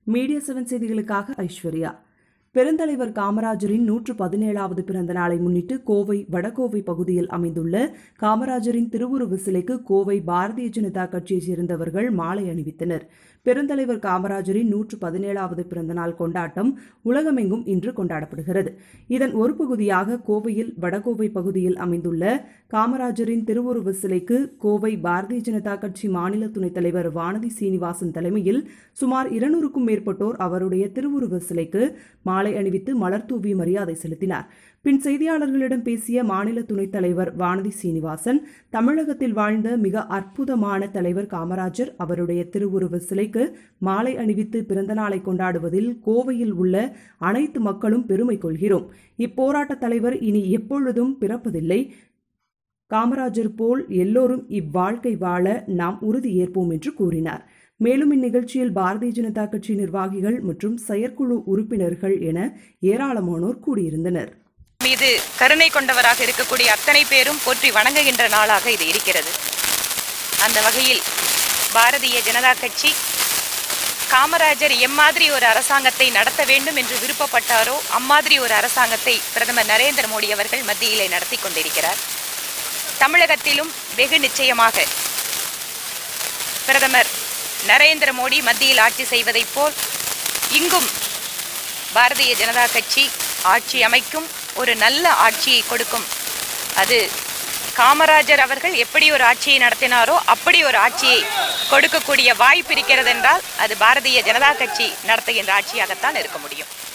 media seven செய்திகளுக்காக ஐஸ்வர்யா பெருந்தலைவர் காமராஜரின் நூற்று பதினேழாவது பிறந்த நாளை முன்னிட்டு கோவை வடகோவை பகுதியில் அமைந்துள்ள காமராஜரின் திருவுருவ சிலைக்கு கோவை பாரதிய ஜனதா கட்சியைச் சேர்ந்தவர்கள் மாலை அணிவித்தனர் பெருந்தலைவர் காமராஜரின் நூற்று பதினேழாவது பிறந்தநாள் கொண்டாட்டம் உலகமெங்கும் இன்று கொண்டாடப்படுகிறது இதன் ஒரு பகுதியாக கோவையில் வடகோவை பகுதியில் அமைந்துள்ள காமராஜரின் திருவுருவ சிலைக்கு கோவை பாரதிய ஜனதா கட்சி மாநில துணைத் தலைவர் வானதி சீனிவாசன் தலைமையில் சுமார் இருநூறுக்கும் மேற்பட்டோர் அவருடைய திருவுருவ சிலைக்கு மாலை அணிவித்து மலர் தூவி மரியாதை செலுத்தினார் பின் செய்தியாளர்களிடம் பேசிய மாநில துணைத் தலைவர் வானதி சீனிவாசன் தமிழகத்தில் வாழ்ந்த மிக அற்புதமான தலைவர் காமராஜர் அவருடைய திருவுருவ சிலைக்கு மாலை அணிவித்து பிறந்த நாளை கொண்டாடுவதில் கோவையில் உள்ள அனைத்து மக்களும் பெருமை கொள்கிறோம் இப்போராட்ட தலைவர் இனி எப்பொழுதும் பிறப்பதில்லை காமராஜர் போல் எல்லோரும் இவ்வாழ்க்கை வாழ நாம் உறுதி ஏற்போம் என்று கூறினார் மேலும் இந்நிகழ்ச்சியில் பாரதிய ஜனதா கட்சி நிர்வாகிகள் மற்றும் செயற்குழு உறுப்பினர்கள் என ஏராளமானோர் கூடியிருந்தனர் மீது கருணை கொண்டவராக இருக்கக்கூடிய அத்தனை பேரும் போற்றி வணங்குகின்ற நாளாக இது இருக்கிறது அந்த வகையில் பாரதிய ஜனதா கட்சி காமராஜர் எம்மாதிரி ஒரு அரசாங்கத்தை நடத்த வேண்டும் என்று விருப்பப்பட்டாரோ அம்மாதிரி ஒரு அரசாங்கத்தை பிரதமர் நரேந்திர மோடி அவர்கள் மத்தியிலே நடத்தி கொண்டிருக்கிறார் தமிழகத்திலும் வெகு நிச்சயமாக பிரதமர் நரேந்திர மோடி மத்தியில் ஆட்சி செய்வதைப் போல் இங்கும் பாரதிய ஜனதா கட்சி ஆட்சி அமைக்கும் ஒரு நல்ல ஆட்சியை கொடுக்கும் அது காமராஜர் அவர்கள் எப்படி ஒரு ஆட்சியை நடத்தினாரோ அப்படி ஒரு ஆட்சியை கொடுக்கக்கூடிய வாய்ப்பு இருக்கிறது என்றால் அது பாரதிய ஜனதா கட்சி நடத்துகின்ற ஆட்சியாகத்தான் இருக்க முடியும்